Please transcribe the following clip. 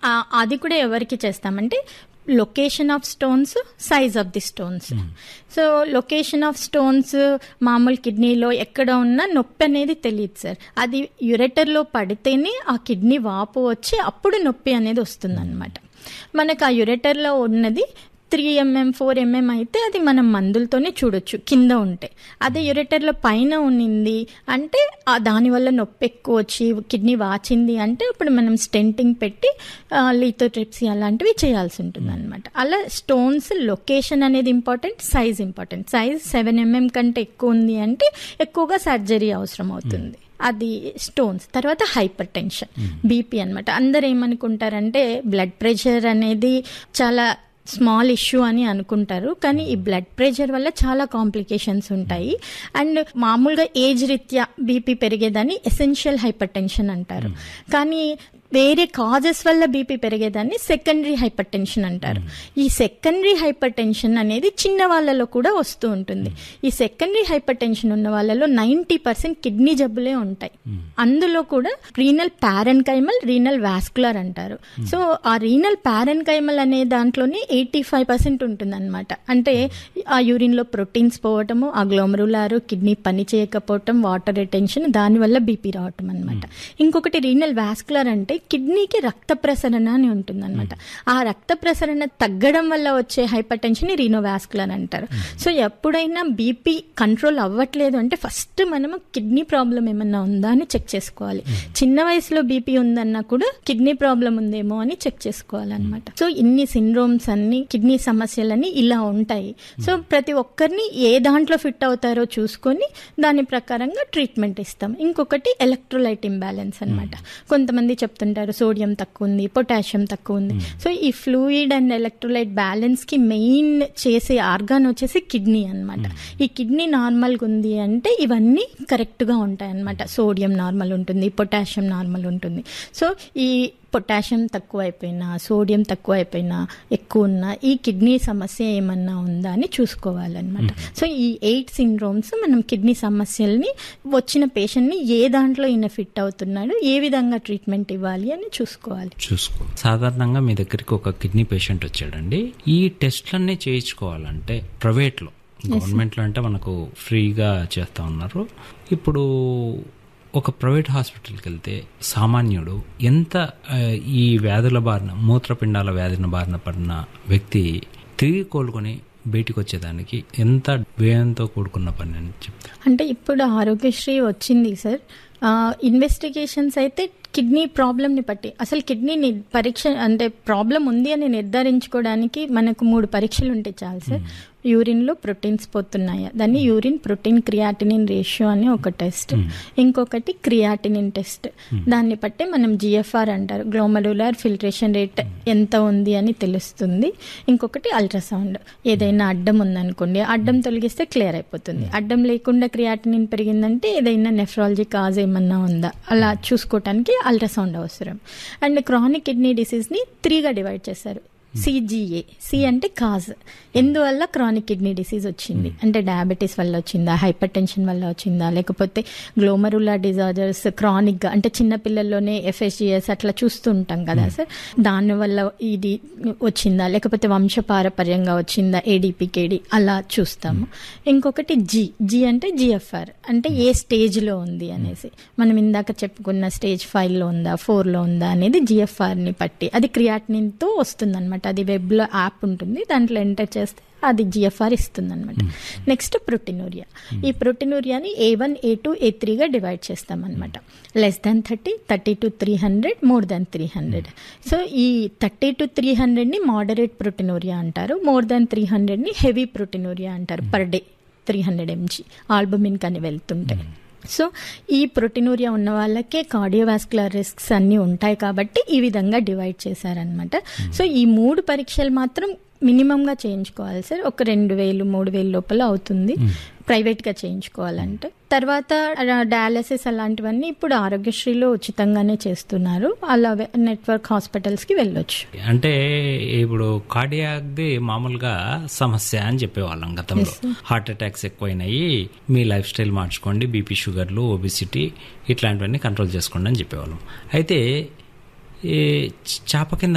ఆ- అది కూడా ఎవరికి చేస్తామంటే location of stones size of the stones so location of stones మామూలు కిడ్నీలో ఎక్కడ ఉన్నా నొప్పి అనేది తెలియదు సార్ అది యురెటర్లో పడితేనే ఆ కిడ్నీ వాపు వచ్చి అప్పుడు నొప్పి అనేది వస్తుంది అనమాట మనకు ఆ యురెటర్లో ఉన్నది త్రీ ఎంఎం ఫోర్ ఎంఎం అయితే అది మనం మందులతోనే చూడొచ్చు కింద ఉంటే అదే యురెటర్లో పైన ఉన్నింది అంటే ఆ దానివల్ల నొప్పి ఎక్కువ వచ్చి కిడ్నీ వాచింది అంటే ఇప్పుడు మనం స్టెంటింగ్ పెట్టి లీథోట్రిప్సీ అలాంటివి చేయాల్సి ఉంటుంది అనమాట అలా స్టోన్స్ లొకేషన్ అనేది important size important size seven MM కంటే ఎక్కువ ఉంది అంటే ఎక్కువగా సర్జరీ అవసరం అవుతుంది అది స్టోన్స్ తర్వాత హైపర్ టెన్షన్ బీపీ అనమాట అందరు ఏమనుకుంటారంటే బ్లడ్ ప్రెషర్ అనేది చాలా స్మాల్ ఇష్యూ అని అనుకుంటారు కానీ ఈ బ్లడ్ ప్రెషర్ వల్ల చాలా కాంప్లికేషన్స్ ఉంటాయి అండ్ మామూలుగా ఏజ్ రీత్యా బీపీ పెరిగేదాన్ని ఎసెన్షియల్ హైపర్ టెన్షన్ అంటారు కానీ వేరే కాజెస్ వల్ల బీపీ పెరిగేదాన్ని సెకండరీ హైపర్ టెన్షన్ అంటారు ఈ సెకండరీ హైపర్ టెన్షన్ అనేది చిన్న వాళ్ళలో కూడా వస్తూ ఉంటుంది ఈ సెకండరీ హైపర్ టెన్షన్ ఉన్న వాళ్ళలో నైంటీ పర్సెంట్ కిడ్నీ జబ్బులే ఉంటాయి అందులో కూడా రీనల్ ప్యారెన్కైమల్ రీనల్ వాస్కులర్ అంటారు సో ఆ రీనల్ ప్యారెన్కైమల్ అనే దాంట్లోనే ఎయిటీ ఫైవ్ పర్సెంట్ ఉంటుంది అనమాట అంటే ఆ యూరిన్లో ప్రోటీన్స్ పోవటము ఆ గ్లోమరులారు కిడ్నీ పని చేయకపోవటం వాటర్ రిటెన్షన్ దానివల్ల బీపీ రావటం అనమాట ఇంకొకటి రీనల్ వాస్కులర్ అంటే కిడ్నీకి రక్త ప్రసరణ అని ఉంటుంది అనమాట ఆ రక్త ప్రసరణ తగ్గడం వల్ల వచ్చే హైపర్ టెన్షన్ రీనోవాస్కులర్ అంటారు సో ఎప్పుడైనా బీపీ కంట్రోల్ అవ్వట్లేదు అంటే ఫస్ట్ మనము కిడ్నీ ప్రాబ్లం ఏమన్నా ఉందా అని చెక్ చేసుకోవాలి చిన్న వయసులో బీపీ ఉందన్నా కూడా కిడ్నీ ప్రాబ్లం ఉందేమో అని చెక్ చేసుకోవాలన్నమాట సో ఇన్ని సిండ్రోమ్స్ అన్ని కిడ్నీ సమస్యలన్నీ ఇలా ఉంటాయి సో ప్రతి ఒక్కరిని ఏ దాంట్లో ఫిట్ అవుతారో చూసుకొని దాని ప్రకారంగా ట్రీట్మెంట్ ఇస్తాం ఇంకొకటి ఎలక్ట్రోలైట్ ఇంబ్యాలెన్స్ అన్నమాట కొంతమంది చెప్తుంటారు సోడియం తక్కువ ఉంది పొటాషియం తక్కువ ఉంది సో ఈ ఫ్లూయిడ్ అండ్ ఎలక్ట్రోలైట్ బ్యాలెన్స్ కి మెయిన్ చేసే ఆర్గాన్ వచ్చేసి కిడ్నీ అన్నమాట ఈ కిడ్నీ నార్మల్గా ఉంది అంటే ఇవన్నీ కరెక్ట్ గా ఉంటాయి అన్నమాట సోడియం నార్మల్ ఉంటుంది పొటాషియం నార్మల్ ఉంటుంది సో ఈ పొటాషియం తక్కువ అయిపోయినా సోడియం తక్కువ అయిపోయినా ఎక్కువ ఉన్నా ఈ కిడ్నీ సమస్య ఏమన్నా ఉందా అని చూసుకోవాలన్నమాట సో ఈ ఎయిట్ సిండ్రోమ్స్ మనం కిడ్నీ సమస్యల్ని వచ్చిన పేషెంట్ని ఏ దాంట్లో ఈయన ఫిట్ అవుతున్నాడు ఏ విధంగా ట్రీట్మెంట్ ఇవ్వాలి అని చూసుకోవాలి చూసుకో సాధారణంగా మీ దగ్గరికి ఒక కిడ్నీ పేషెంట్ వచ్చాడండి ఈ టెస్ట్లన్నీ చేయించుకోవాలంటే ప్రైవేట్లో గవర్నమెంట్లో అంటే మనకు ఫ్రీగా చేస్తా ఉన్నారు ఇప్పుడు ఒక ప్రైవేట్ హాస్పిటల్కి వెళ్తే సామాన్యుడు ఎంత ఆ, ఈ వ్యాధుల బారిన మూత్రపిండాల వ్యాధిన బారిన పడిన వ్యక్తి తిరిగి కోలుకొని బయటికి వచ్చేదానికి ఎంత వ్యయంతో కూడుకున్న పని అని చెప్తారు అంటే ఇప్పుడు ఆరోగ్యశ్రీ వచ్చింది సార్ ఇన్వెస్టిగేషన్స్ అయితే కిడ్నీ ప్రాబ్లమ్ని బట్టి అసలు కిడ్నీ ని- పరీక్ష అంటే ప్రాబ్లం ఉంది అని నిర్ధారించుకోవడానికి మనకు మూడు పరీక్షలు ఉంటే చాలు సార్ యూరిన్లో ప్రోటీన్స్ పోతున్నాయా దాన్ని యూరిన్ ప్రోటీన్ క్రియాటినిన్ రేషియో అని ఒక టెస్ట్ ఇంకొకటి క్రియాటినిన్ టెస్ట్ దాన్ని బట్టి మనం జిఎఫ్ఆర్ అంటారు గ్లోమరులార్ ఫిల్ట్రేషన్ రేట్ ఎంత ఉంది అని తెలుస్తుంది ఇంకొకటి అల్ట్రాసౌండ్ ఏదైనా అడ్డం ఉందనుకోండి అడ్డం తొలగిస్తే క్లియర్ అయిపోతుంది అడ్డం లేకుండా క్రియాటినిన్ పెరిగిందంటే ఏదైనా నెఫ్రాలజీ కాజ్ ఏమన్నా ఉందా అలా చూసుకోవటానికి అల్ట్రాసౌండ్ అవసరం అండ్ క్రానిక్ కిడ్నీ డిసీజ్ని త్రీగా డివైడ్ చేశారు సిజిఏ సి అంటే కాజ్ ఎందువల్ల క్రానిక్ కిడ్నీ డిసీజ్ వచ్చింది అంటే డయాబెటీస్ వల్ల వచ్చిందా హైపర్ టెన్షన్ వల్ల వచ్చిందా లేకపోతే గ్లోమరులా డిజార్డర్స్ క్రానిక్ గా అంటే చిన్న పిల్లల్లోనే ఎఫ్ఎస్జిఎస్ అట్లా చూస్తూ ఉంటాం కదా సార్ దానివల్ల ఇది వచ్చిందా లేకపోతే వంశపారపర్యంగా వచ్చిందా ఏడిపికేడి అలా చూస్తాము ఇంకొకటి జి జి అంటే జిఎఫ్ఆర్ అంటే ఏ స్టేజ్ లో ఉంది అనేసి మనం ఇందాక చెప్పుకున్న స్టేజ్ ఫైవ్ లో ఉందా ఫోర్ లో ఉందా అనేది జిఎఫ్ఆర్ ని పట్టి అది క్రియాటినిన్ తో వస్తుంది అనమాట అది వెబ్ లో యాప్ ఉంటుంది దాంట్లో ఎంటర్ చేస్తే అది జిఎఫ్ఆర్ ఇస్తుంది అనమాట నెక్స్ట్ ప్రోటీనూరియా ఈ ప్రోటీనూరియాని A one A two A త్రీగా డివైడ్ చేస్తాం అనమాట less than thirty thirty to three hundred more than three hundred so ఈ థర్టీ టు త్రీ హండ్రెడ్ని మోడరేట్ ప్రోటీనూరియా అంటారు మోర్ దాన్ త్రీ హండ్రెడ్ని హెవీ ప్రోటీనూరియా అంటారు per day three hundred MG albumin కానీ వెళ్తుంటే సో ఈ ప్రోటీనూరియా ఉన్న వాళ్ళకే కార్డియోవాస్కులర్ రిస్క్స్ అన్నీ ఉంటాయి కాబట్టి ఈ విధంగా డివైడ్ చేశారనమాట సో ఈ మూడు పరీక్షలు మాత్రం మినిమంగా చేయించుకోవాలి సార్ ఒక రెండు వేలు మూడు వేలు లోపల అవుతుంది ప్రైవేట్గా చేయించుకోవాలంటే తర్వాత డయాలసిస్ అలాంటివన్నీ ఇప్పుడు ఆరోగ్యశ్రీలో ఉచితంగానే చేస్తున్నారు అలా నెట్వర్క్ హాస్పిటల్స్కి వెళ్ళొచ్చు అంటే ఇప్పుడు కార్డియాక్ది మామూలుగా సమస్య అని చెప్పేవాళ్ళం గతంలో హార్ట్ అటాక్స్ ఎక్కువైనాయి మీ లైఫ్ స్టైల్ మార్చుకోండి బీపీ షుగర్లు ఒబిసిటీ ఇట్లాంటివన్నీ కంట్రోల్ చేసుకోండి అని చెప్పేవాళ్ళం అయితే ఈ చాప కింద